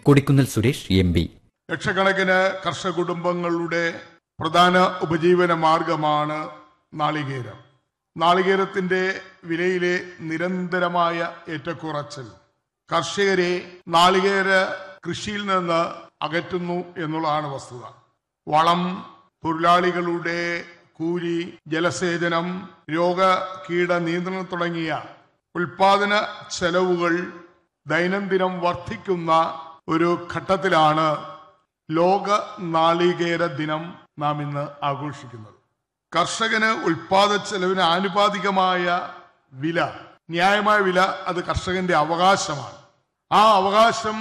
Kodikunnil Suresh M P ലക്ഷക്കണക്കിന് കർഷക കുടുംബങ്ങളുടെ പ്രധാന ഉപജീവന മാർഗമാണ് നാളികേരം നാളികേരത്തിന്റെ വിലയിലെ നിരന്തരമായ ഏറ്റക്കുറച്ചിൽ കർഷകരെ നാളികേര കൃഷിയിൽ നിന്ന് അകറ്റുന്നു എന്നുള്ളതാണ് വസ്തുത വളം തൊഴിലാളികളുടെ കൂലി ജലസേചനം രോഗ കീട നിയന്ത്രണം തുടങ്ങിയ ഉൽപാദന ചെലവുകൾ ദൈനംദിനം വർദ്ധിക്കുന്ന ഒരു ഘട്ടത്തിലാണ് ലോക നാളികേര ദിനം നാം ഇന്ന് ആഘോഷിക്കുന്നത് കർഷകന് ഉൽപാദ ചെലവിന് ആനുപാതികമായ വില ന്യായമായ വില അത് കർഷകന്റെ അവകാശമാണ് ആ അവകാശം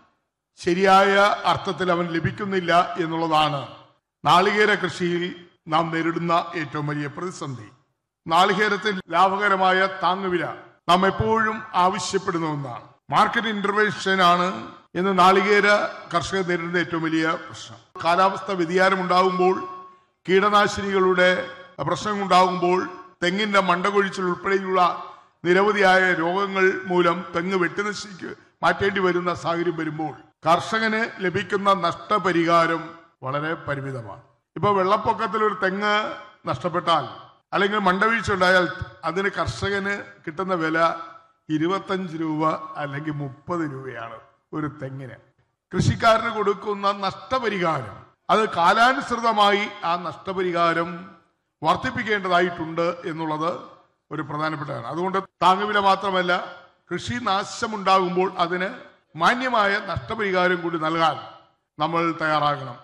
ശരിയായ അർത്ഥത്തിൽ അവൻ ലഭിക്കുന്നില്ല എന്നുള്ളതാണ് നാളികേര കൃഷിയിൽ നാം നേരിടുന്ന ഏറ്റവും വലിയ പ്രതിസന്ധി നാളികേരത്തിൽ ലാഭകരമായ താങ്ങുവില നാം എപ്പോഴും ആവശ്യപ്പെടുന്ന ഒന്നാണ് മാർക്കറ്റ് ഇന്റർവെൻഷൻ ആണ് ഇന്ന് നാളികേര കർഷകർ നേരിടുന്ന ഏറ്റവും വലിയ പ്രശ്നം കാലാവസ്ഥ വ്യതിയാനം ഉണ്ടാകുമ്പോൾ കീടനാശിനികളുടെ പ്രശ്നം ഉണ്ടാകുമ്പോൾ തെങ്ങിന്റെ മണ്ടകൊഴിച്ചിൽ ഉൾപ്പെടെയുള്ള നിരവധിയായ രോഗങ്ങൾ മൂലം തെങ്ങ് വെട്ടിനശിക്ക് മാറ്റേണ്ടി വരുന്ന സാഹചര്യം വരുമ്പോൾ കർഷകന് ലഭിക്കുന്ന നഷ്ടപരിഹാരം വളരെ പരിമിതമാണ് ഇപ്പൊ വെള്ളപ്പൊക്കത്തിൽ ഒരു തെങ്ങ് നഷ്ടപ്പെട്ടാൽ അല്ലെങ്കിൽ മണ്ടവീഴ്ച ഉണ്ടായാൽ അതിന് കർഷകന് കിട്ടുന്ന വില ഇരുപത്തഞ്ച് രൂപ അല്ലെങ്കിൽ മുപ്പത് രൂപയാണ് ഒരു തെങ്ങിന് കൃഷിക്കാരന് കൊടുക്കുന്ന നഷ്ടപരിഹാരം അത് കാലാനുസൃതമായി ആ നഷ്ടപരിഹാരം വർദ്ധിപ്പിക്കേണ്ടതായിട്ടുണ്ട് എന്നുള്ളത് ഒരു പ്രധാനപ്പെട്ടതാണ് അതുകൊണ്ട് താങ്ങുവില മാത്രമല്ല കൃഷി നാശമുണ്ടാകുമ്പോൾ അതിന് മാന്യമായ നഷ്ടപരിഹാരം കൂടി നൽകാൻ നമ്മൾ തയ്യാറാകണം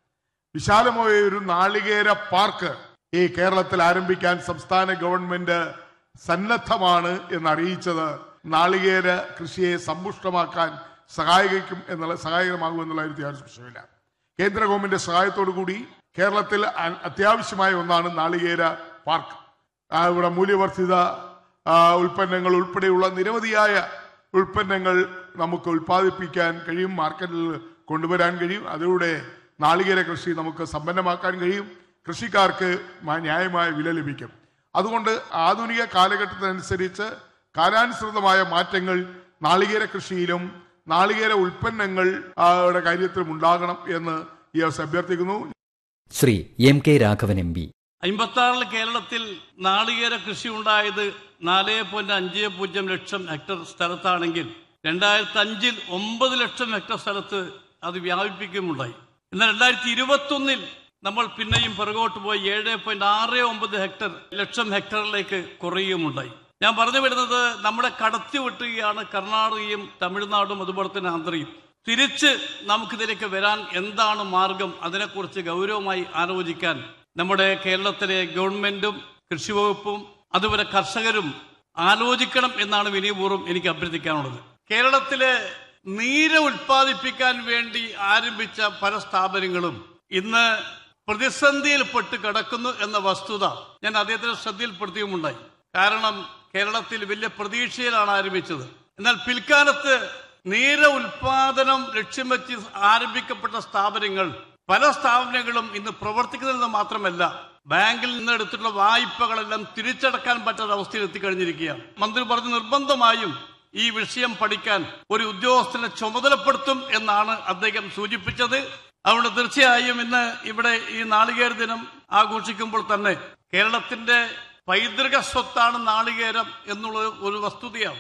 വിശാലമായ ഒരു നാളികേര പാർക്ക് ഈ കേരളത്തിൽ ആരംഭിക്കാൻ സംസ്ഥാന ഗവൺമെന്റ് സന്നദ്ധമാണ് എന്ന് അറിയിച്ചത് നാളികേര കൃഷിയെ സമ്പുഷ്ടമാക്കാൻ സഹായിക്കും എന്നുള്ള സഹായകരമാകും എന്നുള്ള കാര്യത്തിൽ യാതൊരു സംശയമില്ല കേന്ദ്ര ഗവൺമെന്റ് സഹായത്തോടു കൂടി കേരളത്തിൽ അ- അത്യാവശ്യമായ ഒന്നാണ് നാളികേര പാർക്ക് ആ, ഇവിടെ മൂല്യവർദ്ധിത ആ, ഉൽപ്പന്നങ്ങൾ ഉൾപ്പെടെയുള്ള നിരവധിയായ ഉൽപ്പന്നങ്ങൾ നമുക്ക് ഉൽപ്പാദിപ്പിക്കാൻ കഴിയും മാർക്കറ്റിൽ കൊണ്ടുവരാൻ കഴിയും അതിലൂടെ നാളികേര കൃഷി നമുക്ക് സമ്പന്നമാക്കാൻ കഴിയും കൃഷിക്കാർക്ക് മ- ന്യായമായ വില ലഭിക്കും അതുകൊണ്ട് ആധുനിക കാലഘട്ടത്തിനനുസരിച്ച് കാലാനുസൃതമായ മാറ്റങ്ങൾ നാളികേര കൃഷിയിലും നാളികേര ഉൽപ്പന്നങ്ങൾ ആ, യുടെ കാര്യത്തിലും ഉണ്ടാകണം എന്ന് ഈ അവസരം അഭ്യർത്ഥിക്കുന്നു Shri M K Raghavan M P അമ്പത്താറിൽ കേരളത്തിൽ നാളികേര കൃഷി ഉണ്ടായത് നാല് പോയിന്റ് അഞ്ച് പൂജ്യം ലക്ഷം ഹെക്ടർ സ്ഥലത്താണെങ്കിൽ രണ്ടായിരത്തി അഞ്ചിൽ ഒമ്പത് ലക്ഷം ഹെക്ടർ സ്ഥലത്ത് അത് വ്യാപിപ്പിക്കുകയുമുണ്ടായി എന്നാൽ രണ്ടായിരത്തി ഇരുപത്തൊന്നിൽ നമ്മൾ പിന്നെയും പിറകോട്ട് പോയി ഏഴ് പോയിന്റ് ആറ് ഒമ്പത് ഹെക്ടർ ലക്ഷം ഹെക്ടറിലേക്ക് കുറയുകയുമുണ്ടായി ഞാൻ പറഞ്ഞു വരുന്നത് നമ്മുടെ കടത്തി വെട്ടുകയാണ് കർണാടകയും തമിഴ്നാടും അതുപോലെ തന്നെ ആന്ധ്രയും തിരിച്ച് നമുക്കിതിലേക്ക് വരാൻ എന്താണ് മാർഗം അതിനെക്കുറിച്ച് ഗൗരവമായി ആലോചിക്കാൻ നമ്മുടെ കേരളത്തിലെ ഗവൺമെന്റും കൃഷി വകുപ്പും അതുപോലെ കർഷകരും ആലോചിക്കണം എന്നാണ് വിനയപൂർവ്വം എനിക്ക് അഭ്യർത്ഥിക്കാനുള്ളത് കേരളത്തിലെ നീര് ഉൽപ്പാദിപ്പിക്കാൻ വേണ്ടി ആരംഭിച്ച പല സ്ഥാപനങ്ങളും ഇന്ന് പ്രതിസന്ധിയിൽപ്പെട്ട് കിടക്കുന്നു എന്ന വസ്തുത ഞാൻ അദ്ദേഹത്തിന്റെ ശ്രദ്ധയിൽപ്പെടുത്തിയുമുണ്ടായി കാരണം കേരളത്തിൽ വലിയ പ്രതീക്ഷയിലാണ് ആരംഭിച്ചത് എന്നാൽ പിൽക്കാലത്ത് നീര ഉൽപാദനം ലക്ഷ്യം വെച്ച് ആരംഭിക്കപ്പെട്ട സ്ഥാപനങ്ങൾ പല സ്ഥാപനങ്ങളും ഇന്ന് പ്രവർത്തിക്കുന്നതെന്ന് മാത്രമല്ല ബാങ്കിൽ നിന്ന് എടുത്തിട്ടുള്ള വായ്പകളെല്ലാം തിരിച്ചടക്കാൻ പറ്റാത്ത അവസ്ഥയിൽ എത്തിക്കഴിഞ്ഞിരിക്കുകയാണ് മന്ത്രി പറഞ്ഞു നിർബന്ധമായും ഈ വിഷയം പഠിക്കാൻ ഒരു ഉദ്യോഗസ്ഥനെ ചുമതലപ്പെടുത്തും എന്നാണ് അദ്ദേഹം സൂചിപ്പിച്ചത് അതുകൊണ്ട് തീർച്ചയായും ഇന്ന് ഇവിടെ ഈ നാളികേര ദിനം ആഘോഷിക്കുമ്പോൾ തന്നെ കേരളത്തിന്റെ പൈതൃക സ്വത്താണ് നാളികേരം എന്നുള്ളത് ഒരു വസ്തുതയാണ്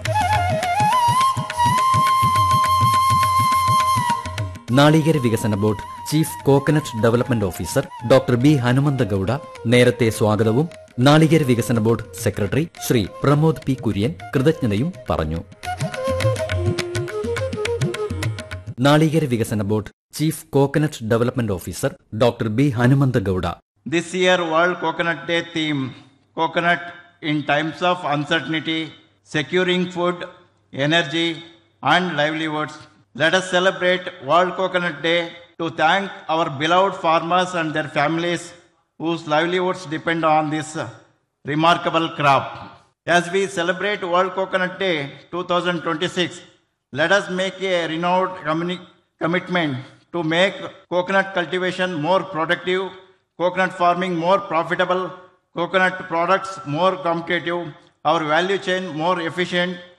നാളികേര വികസന board chief coconut development officer doctor B Hanumantha Gowda നേരത്തെ സ്വാഗതവും നാളികേര വികസന board secretary Shri Pramod P Kurian കൃതജ്ഞതയും പറഞ്ഞു നാളികേര വികസന board chief coconut development officer doctor B Hanumantha Gowda This year World Coconut Day theme Coconut in times of uncertainty, securing food, energy and livelihoods. Let us celebrate World Coconut Day to thank our beloved farmers and their families whose livelihoods depend on this uh, remarkable crop. As we celebrate World Coconut Day 2026, let us make a renewed communi- commitment to make coconut cultivation more productive, coconut farming more profitable, coconut products more competitive, our value chain more efficient,